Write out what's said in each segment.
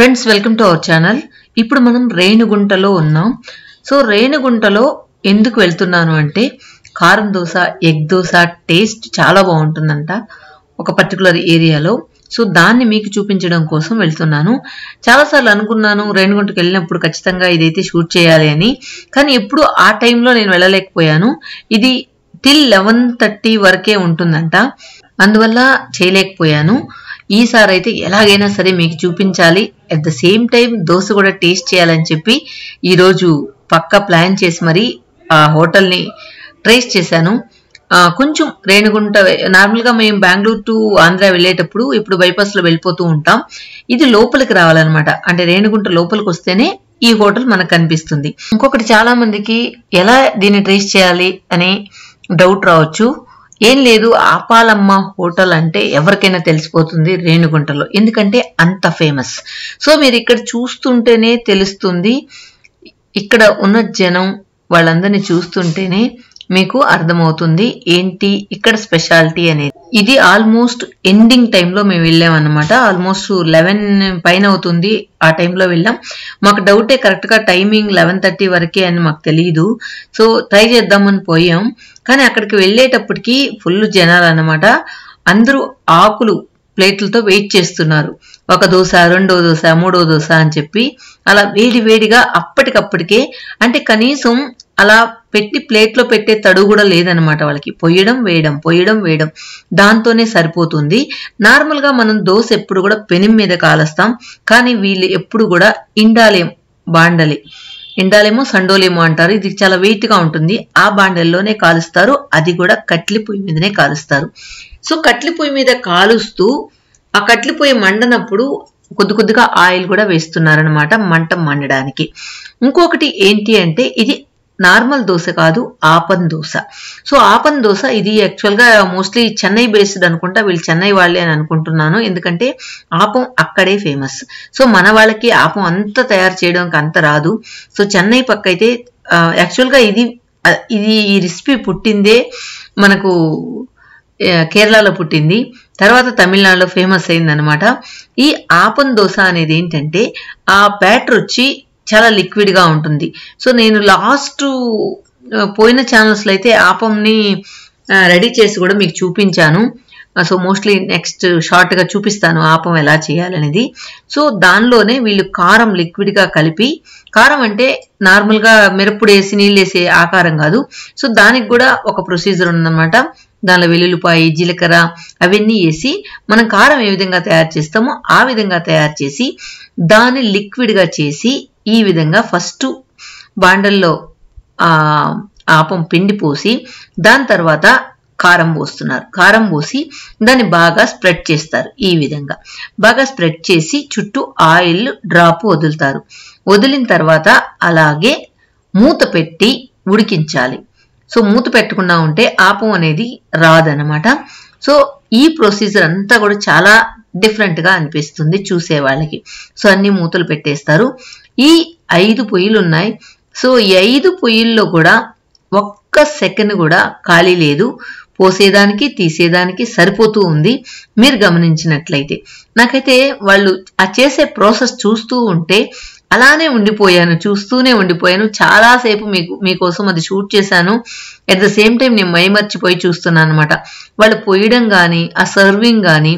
friends welcome to our channel ఇప్పుడు మనం రేణుగుంటలో ఉన్నాం సో రేణుగుంటలో ఎందుకు వెళ్తున్నాను అంటే కారం దోశ ఎగ్ దోశ టేస్ట్ చాలా బాగుంటుందంట ఒక పర్టికులర్ ఏరియాలో సో దాన్ని మీకు చూపించడం కోసం వెళ్తున్నాను చాలాసార్లు అనుకున్నాను రేణుగుంటకు వెళ్ళినప్పుడు ఖచ్చితంగా ఇదైతే షూట్ చేయాలి అని కానీ ఎప్పుడు ఆ టైంలో నేను వెళ్ళలేకపోయాను ఇది టిల్ లెవెన్ థర్టీ వరకే ఉంటుందంట అందువల్ల చేయలేకపోయాను ఈసారి అయితే ఎలాగైనా సరే మీకు చూపించాలి at the same time dosa కూడా టేస్ట్ చేయాలని చెప్పి ఈరోజు పక్క ప్లాన్ చేసి మరి ఆ హోటల్ని ట్రేస్ చేశాను ఆ, కొంచెం రేణుగుంట నార్మల్గా మేము బెంగళూరు టు ఆంధ్ర వెళ్ళేటప్పుడు ఇప్పుడు బైపాస్లో వెళ్ళిపోతూ ఉంటాం ఇది లోపలికి రావాలన్నమాట అంటే రేణుగుంట లోపలికి వస్తేనే ఈ హోటల్ మనకు కనిపిస్తుంది ఇంకొకటి చాలా మందికి ఎలా దీన్ని ట్రేస్ చేయాలి అని డౌట్ రావచ్చు ఏం లేదు ఆపాలమ్మ హోటల్ అంటే ఎవరికైనా తెలిసిపోతుంది రేణుగుంటలో ఎందుకంటే అంత ఫేమస్ సో మీరు ఇక్కడ చూస్తుంటేనే తెలుస్తుంది ఇక్కడ ఉన్న జనం వాళ్ళందరినీ చూస్తుంటేనే మీకు అర్థమవుతుంది ఏంటి ఇక్కడ స్పెషాలిటీ అనేది ఇది ఆల్మోస్ట్ ఎండింగ్ టైంలో మేము వెళ్ళాం అనమాట ఆల్మోస్ట్ లెవెన్ పైన అవుతుంది ఆ టైంలో వెళ్ళాం మాకు డౌటే కరెక్ట్గా టైమింగ్ లెవెన్ థర్టీ వరకే అని మాకు తెలియదు సో ట్రై చేద్దామని పోయాం కానీ అక్కడికి వెళ్ళేటప్పటికి ఫుల్ జనాలు అన్నమాట అందరూ ఆకులు ప్లేట్లతో వెయిట్ చేస్తున్నారు ఒక దోశ రెండో దోశ మూడో దోశ అని చెప్పి అలా వేడి వేడిగా అప్పటికప్పటికే అంటే కనీసం అలా పెట్టి ప్లేట్లో పెట్టే తడుగు కూడా లేదనమాట వాళ్ళకి పొయ్యడం వేయడం పొయ్యడం వేయడం దాంతోనే సరిపోతుంది నార్మల్గా మనం దోశ ఎప్పుడు కూడా పెనం మీద కాలుస్తాం కానీ వీళ్ళు ఎప్పుడు కూడా ఇండాలేం బాండలి ఇండాలేమో సండోలేమో అంటారు ఇది చాలా వెయిట్ గా ఉంటుంది ఆ బాండల్లోనే కాలుస్తారు అది కూడా కట్లి పొయ్యి మీదనే కాలుస్తారు సో కట్లి పొయ్యి మీద కాలుస్తూ ఆ కట్లి పొయ్యి మండనప్పుడు కొద్ది కొద్దిగా ఆయిల్ కూడా వేస్తున్నారనమాట మంట మండడానికి ఇంకొకటి ఏంటి అంటే ఇది నార్మల్ దోశ కాదు open dosa so open dosa ఇది యాక్చువల్గా మోస్ట్లీ చెన్నై బేస్డ్ అనుకుంటా వీళ్ళు చెన్నై వాళ్ళే అని అనుకుంటున్నాను ఎందుకంటే ఆపం అక్కడే ఫేమస్ సో మన వాళ్ళకి ఆపం అంత తయారు చేయడానికి అంత రాదు సో చెన్నై పక్క అయితే ఆ, యాక్చువల్గా ఇది ఆ, ఇది ఈ రెసిపీ పుట్టిందే మనకు ఆ, కేరళలో పుట్టింది తర్వాత తమిళనాడులో ఫేమస్ అయిందనమాట ఈ ఆపన్ దోశ అనేది ఏంటంటే ఆ బ్యాటర్ వచ్చి చాలా లిక్విడ్ గా ఉంటుంది సో నేను లాస్ట్ పోయిన ఛానల్స్లో అయితే ఆపంని రెడీ చేసి కూడా మీకు చూపించాను సో మోస్ట్లీ నెక్స్ట్ షార్ట్ గా చూపిస్తాను ఆపం ఎలా చేయాలనేది సో దానిలోనే వీళ్ళు కారం లిక్విడ్ గా కలిపి కారం అంటే నార్మల్ గా మిరప్పుడు వేసి నీళ్ళు వేసే ఆకారం కాదు సో దానికి కూడా ఒక ప్రొసీజర్ ఉందన్నమాట దానిలో వెల్లుల్లిపాయ జీలకర్ర అవన్నీ వేసి మనం కారం ఏ విధంగా తయారు చేస్తామో ఆ విధంగా తయారు చేసి దాన్ని లిక్విడ్ గా చేసి ఈ విధంగా ఫస్ట్ బాండల్లో ఆ ఆపం పిండి పోసి దాని తర్వాత కారం పోస్తున్నారు కారం పోసి దాన్ని బాగా స్ప్రెడ్ చేస్తారు ఈ విధంగా బాగా స్ప్రెడ్ చేసి చుట్టూ ఆయిల్ డ్రాప్ వదులుతారు వదిలిన తర్వాత అలాగే మూత పెట్టి ఉడికించాలి సో మూత పెట్టకుండా ఉంటే ఆపం అనేది రాదనమాట సో ఈ ప్రొసీజర్ అంతా కూడా చాలా డిఫరెంట్ గా అనిపిస్తుంది చూసే వాళ్ళకి సో అన్ని మూతలు పెట్టేస్తారు ఈ ఐదు పొయ్యిలు ఉన్నాయి సో ఈ ఐదు పొయ్యిల్లో కూడా ఒక్క సెకండ్ కూడా ఖాళీ లేదు పోసేదానికి తీసేదానికి సరిపోతూ ఉంది మీరు గమనించినట్లయితే నాకైతే వాళ్ళు ఆ చేసే ప్రాసెస్ చూస్తూ ఉంటే అలానే ఉండిపోయాను చూస్తూనే ఉండిపోయాను చాలాసేపు మీకు మీకోసం అది షూట్ చేశాను అట్ ద సేమ్ టైం నేను మైమర్చిపోయి చూస్తున్నాను అనమాట వాళ్ళు పోయడం కానీ ఆ సర్వింగ్ కానీ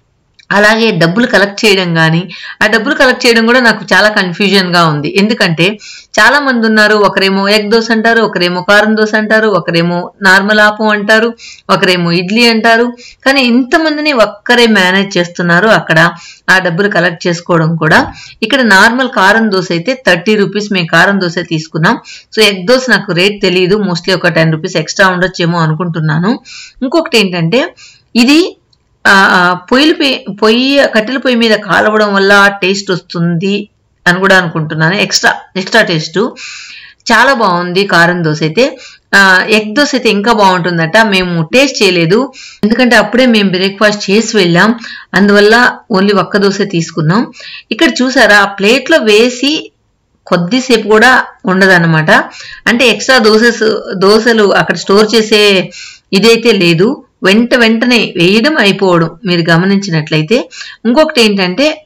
అలాగే డబ్బులు కలెక్ట్ చేయడం కానీ ఆ డబ్బులు కలెక్ట్ చేయడం కూడా నాకు చాలా కన్ఫ్యూజన్ గా ఉంది ఎందుకంటే చాలా మంది ఉన్నారు ఒకరేమో ఎగ్ దోశ అంటారు ఒకరేమో కారం దోశ అంటారు ఒకరేమో నార్మల్ ఆపం అంటారు ఒకరేమో ఇడ్లీ అంటారు కానీ ఇంతమందిని ఒక్కరే మేనేజ్ చేస్తున్నారు అక్కడ ఆ డబ్బులు కలెక్ట్ చేసుకోవడం కూడా ఇక్కడ నార్మల్ కారం దోశ అయితే థర్టీ రూపీస్ మేము కారం దోశ తీసుకున్నాం సో ఎగ్ దోశ నాకు రేట్ తెలియదు మోస్ట్లీ ఒక టెన్ రూపీస్ ఎక్స్ట్రా ఉండొచ్చేమో అనుకుంటున్నాను ఇంకొకటి ఏంటంటే ఇది ఆ, ఆ, పొయ్యిలు పే- పొయ్యి కట్టెల పొయ్యి మీద కాలవడం వల్ల టేస్ట్ వస్తుంది అని కూడా అనుకుంటున్నాను ఎక్స్ట్రా ఎక్స్ట్రా టేస్ట్ చాలా బాగుంది కారం దోశ అయితే ఆ, ఎగ్ దోశ అయితే ఇంకా బాగుంటుందట మేము టేస్ట్ చేయలేదు ఎందుకంటే అప్పుడే మేము బ్రేక్ఫాస్ట్ చేసి వెళ్ళాం అందువల్ల ఓన్లీ ఒక్క దోశ తీసుకున్నాం ఇక్కడ చూసారా ఆ ప్లేట్లో వేసి కొద్దిసేపు కూడా ఉండదన్నమాట అంటే ఎక్స్ట్రా దోసెస్ దోశలు అక్కడ స్టోర్ చేసే ఇదైతే లేదు వెంట వెంటనే వేయడం అయిపోవడం మీరు గమనించినట్లయితే ఇంకొకటి ఏంటంటే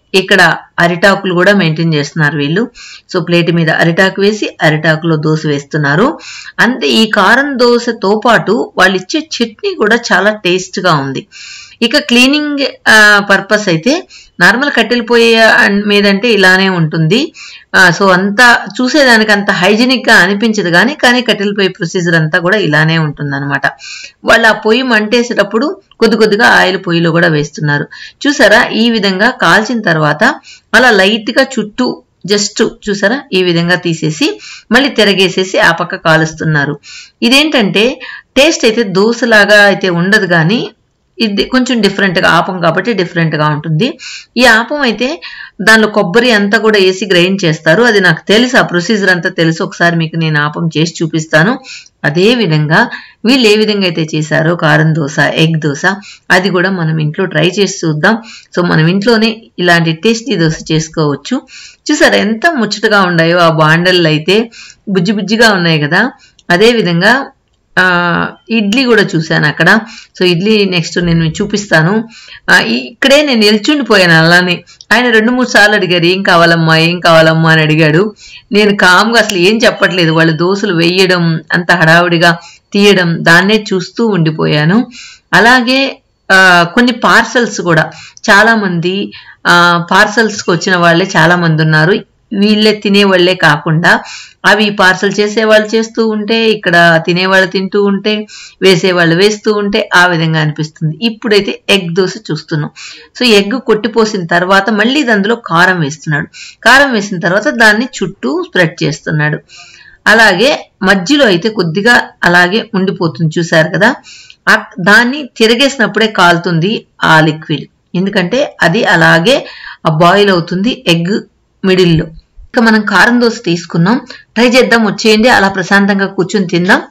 ఇక్కడ అరిటాకులు కూడా మెయింటైన్ చేస్తున్నారు వీళ్ళు సో ప్లేట్ మీద అరిటాకు వేసి అరిటాకులో దోశ వేస్తున్నారు అంతే ఈ కారం దోశతో పాటు వాళ్ళు ఇచ్చే చట్నీ కూడా చాలా టేస్ట్ గా ఉంది ఇక క్లీనింగ్ పర్పస్ అయితే నార్మల్ కట్టెలు పొయ్యి మీదంటే ఇలానే ఉంటుంది సో అంతా చూసేదానికి అంత హైజీనిక్ గా అనిపించదు కానీ కానీ కట్టెల పొయ్యి ప్రొసీజర్ అంతా కూడా ఇలానే ఉంటుంది అనమాట వాళ్ళు ఆ పొయ్యి మంటేసేటప్పుడు కొద్ది కొద్దిగా ఆయిల్ పొయ్యిలో కూడా వేస్తున్నారు చూసారా ఈ విధంగా కాల్చిన తర్వాత అలా లైట్ గా చుట్టూ జస్ట్ చూసారా ఈ విధంగా తీసేసి మళ్ళీ తిరగేసేసి ఆ పక్క కాలుస్తున్నారు ఇదేంటంటే టేస్ట్ అయితే దోశలాగా అయితే ఉండదు కానీ ఇది కొంచెం డిఫరెంట్గా ఆపం కాబట్టి డిఫరెంట్గా ఉంటుంది ఈ ఆపం అయితే దానిలో కొబ్బరి అంతా కూడా వేసి గ్రైండ్ చేస్తారు అది నాకు తెలుసు ఆ ప్రొసీజర్ అంతా తెలుసు ఒకసారి మీకు నేను ఆపం చేసి చూపిస్తాను అదే విధంగా వీళ్ళు ఏ విధంగా అయితే చేశారో కారం దోశ ఎగ్ దోశ అది కూడా మనం ఇంట్లో ట్రై చేసి చూద్దాం సో మనం ఇంట్లోనే ఇలాంటి టేస్టీ దోశ చేసుకోవచ్చు చూసారా ఎంత ముచ్చటగా ఉన్నాయో ఆ బాండల్లో అయితే బుజ్జి బుజ్జిగా ఉన్నాయి కదా అదే విధంగా ఇడ్లీ కూడా చూశాను అక్కడ సో ఇడ్లీ నెక్స్ట్ నేను చూపిస్తాను ఇక్కడే నేను నిల్చుండిపోయాను అలానే ఆయన రెండు మూడు సార్లు అడిగారు ఏం కావాలమ్మా ఏం కావాలమ్మా అని అడిగాడు నేను కామ్గా అసలు ఏం చెప్పట్లేదు వాళ్ళు దోశలు వేయడం అంత హడావుడిగా తీయడం దాన్నే చూస్తూ ఉండిపోయాను అలాగే కొన్ని పార్సల్స్ కూడా చాలా మంది పార్సల్స్కి వచ్చిన వాళ్ళే చాలా మంది ఉన్నారు వీళ్ళే తినేవాళ్లే కాకుండా అవి పార్సల్ చేసేవాళ్ళు చేస్తూ ఉంటే ఇక్కడ తినేవాళ్ళు తింటూ ఉంటే వేసేవాళ్ళు వేస్తూ ఉంటే ఆ విధంగా అనిపిస్తుంది ఇప్పుడైతే ఎగ్ దోశ చూస్తున్నాం సో ఎగ్ కొట్టిపోసిన తర్వాత మళ్ళీ అందులో కారం వేస్తున్నాడు కారం వేసిన తర్వాత దాన్ని చుట్టూ స్ప్రెడ్ చేస్తున్నాడు అలాగే మధ్యలో అయితే కొద్దిగా అలాగే ఉండిపోతుంది చూసారు కదా దాన్ని తిరగేసినప్పుడే కాలుతుంది ఆ లిక్విడ్ ఎందుకంటే అది అలాగే బాయిల్ అవుతుంది ఎగ్ మిడిల్లో ఇక మనం కారం దోశ తీసుకున్నాం ట్రై చేద్దాం వచ్చేయండి అలా ప్రశాంతంగా కూర్చొని తిందాం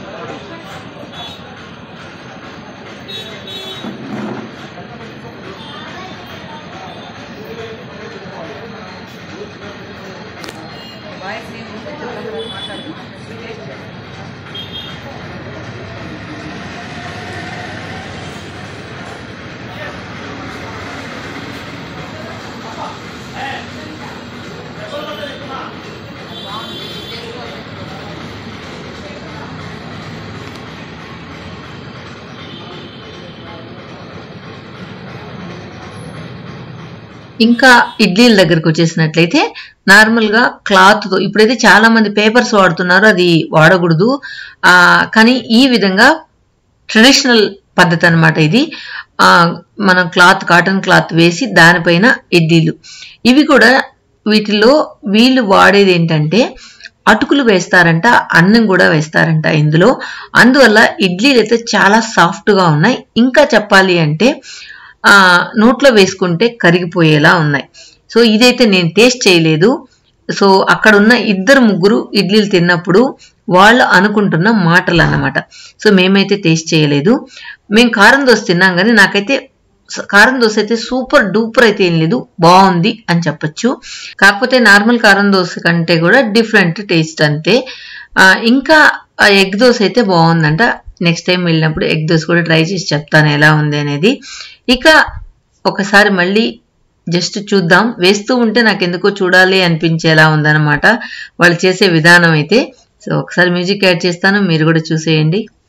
ఇంకా ఇడ్లీల దగ్గరకు వచ్చేసినట్లయితే నార్మల్ గా క్లాత్ తో ఇప్పుడైతే చాలా మంది పేపర్స్ వాడుతున్నారు అది వాడకూడదు ఆ కానీ ఈ విధంగా ట్రెడిషనల్ పద్ధతి అనమాట ఇది ఆ మనం క్లాత్ కాటన్ క్లాత్ వేసి దానిపైన ఇడ్లీలు ఇవి కూడా వీటిలో వీళ్ళు వాడేది ఏంటంటే అటుకులు వేస్తారంట అన్నం కూడా వేస్తారంట ఇందులో అందువల్ల ఇడ్లీలు అయితే చాలా సాఫ్ట్గా ఉన్నాయి ఇంకా చెప్పాలి అంటే ఆ నోట్లో వేసుకుంటే కరిగిపోయేలా ఉన్నాయి సో ఇదైతే నేను టేస్ట్ చేయలేదు సో అక్కడ ఉన్న ఇద్దరు ముగ్గురు ఇడ్లీలు తిన్నప్పుడు వాళ్ళు అనుకుంటున్న మాటలు అన్నమాట సో మేమైతే టేస్ట్ చేయలేదు మేము కారం దోశ తిన్నాం కానీ నాకైతే కారం దోశ అయితే సూపర్ డూపర్ అయితే ఏం లేదు బాగుంది అని చెప్పొచ్చు కాకపోతే నార్మల్ కారం దోశ కంటే కూడా డిఫరెంట్ టేస్ట్ అంతే ఇంకా ఎగ్ దోశ అయితే బాగుందంట నెక్స్ట్ టైం వెళ్ళినప్పుడు ఎగ్ దోశ కూడా ట్రై చేసి చెప్తాను ఎలా ఉంది అనేది ఇక ఒకసారి మళ్ళీ జస్ట్ చూద్దాం వేస్తూ ఉంటే నాకు ఎందుకో చూడాలి అనిపించేలా ఉందన్నమాట వాళ్ళు చేసే విధానం అయితే సో ఒకసారి మ్యూజిక్ యాడ్ చేస్తాను మీరు కూడా చూసేయండి